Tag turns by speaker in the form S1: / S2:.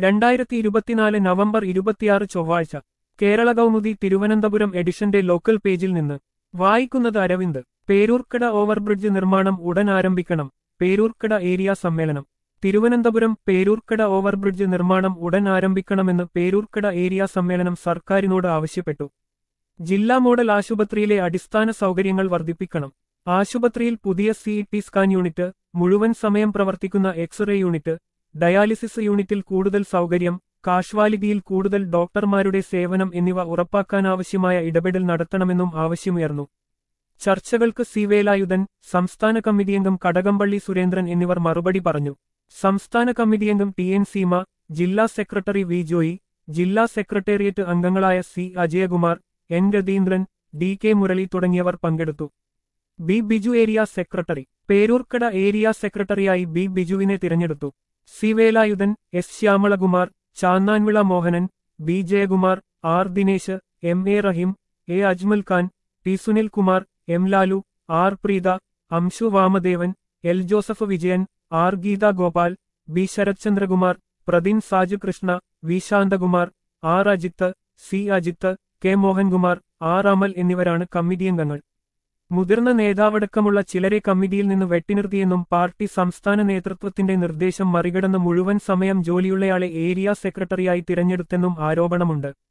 S1: രണ്ടായിരത്തി ഇരുപത്തിനാല് നവംബർ ഇരുപത്തിയാറ് ചൊവ്വാഴ്ച കേരള കൗമുദി തിരുവനന്തപുരം എഡിഷന്റെ ലോക്കൽ പേജിൽ നിന്ന് വായിക്കുന്നത് അരവിന്ദ് പേരൂർക്കട ഓവർബ്രിഡ്ജ് നിർമ്മാണം ഉടൻ ആരംഭിക്കണം പേരൂർക്കട ഏരിയ സമ്മേളനം തിരുവനന്തപുരം പേരൂർക്കട ഓവർബ്രിഡ്ജ് നിർമ്മാണം ഉടൻ ആരംഭിക്കണമെന്ന് പേരൂർക്കട ഏരിയ സമ്മേളനം സർക്കാരിനോട് ആവശ്യപ്പെട്ടു ജില്ലാ മോഡൽ ആശുപത്രിയിലെ അടിസ്ഥാന സൗകര്യങ്ങൾ വർദ്ധിപ്പിക്കണം ആശുപത്രിയിൽ പുതിയ സി ടി സ്കാൻ യൂണിറ്റ് മുഴുവൻ സമയം പ്രവർത്തിക്കുന്ന എക്സ്റേ യൂണിറ്റ് ഡയാലിസിസ് യൂണിറ്റിൽ കൂടുതൽ സൗകര്യം കാഷ്വാലിറ്റിയിൽ കൂടുതൽ ഡോക്ടർമാരുടെ സേവനം എന്നിവ ഉറപ്പാക്കാനാവശ്യമായ ഇടപെടൽ നടത്തണമെന്നും ആവശ്യമുയർന്നു ചർച്ചകൾക്ക് സി വേലായുധൻ സംസ്ഥാന കമ്മിറ്റിയംഗം കടകംപള്ളി സുരേന്ദ്രൻ എന്നിവർ മറുപടി പറഞ്ഞു സംസ്ഥാന കമ്മിറ്റിയംഗം ടി എൻ സീമ ജില്ലാ സെക്രട്ടറി വി ജോയി ജില്ലാ സെക്രട്ടേറിയറ്റ് അംഗങ്ങളായ C Ajayakumar N Ratheendran D K Murali തുടങ്ങിയവർ പങ്കെടുത്തു B Biju area secretary Peroorkada area സെക്രട്ടറിയായി ബി ബിജുവിനെ തിരഞ്ഞെടുത്തു C Velayudhan S Shyamalakumar Channanvila Mohanan B Jayakumar R Dinesh M A Raheem A Ajmal Khan T Sunil Kumar M Lalu R Preetha Amshu Vamadevan L Joseph Vijayan R Geetha Gopal B Sarathchandrakumar Pradin Saju Krishna V Santhakumar R Ajith C Ajith K Mohankumar R Amal എന്നിവരാണ് committee അംഗങ്ങൾ മുതിർന്ന നേതാവടക്കമുള്ള ചിലരെ കമ്മിറ്റിയിൽ നിന്ന് വെട്ടിനിർത്തിയെന്നും പാർട്ടി സംസ്ഥാന നേതൃത്വത്തിന്റെ നിർദ്ദേശം മറികടന്ന് മുഴുവൻ സമയം ജോലിയുള്ളയാളെ ഏരിയ സെക്രട്ടറിയായി തിരഞ്ഞെടുത്തെന്നും ആരോപണമുണ്ട്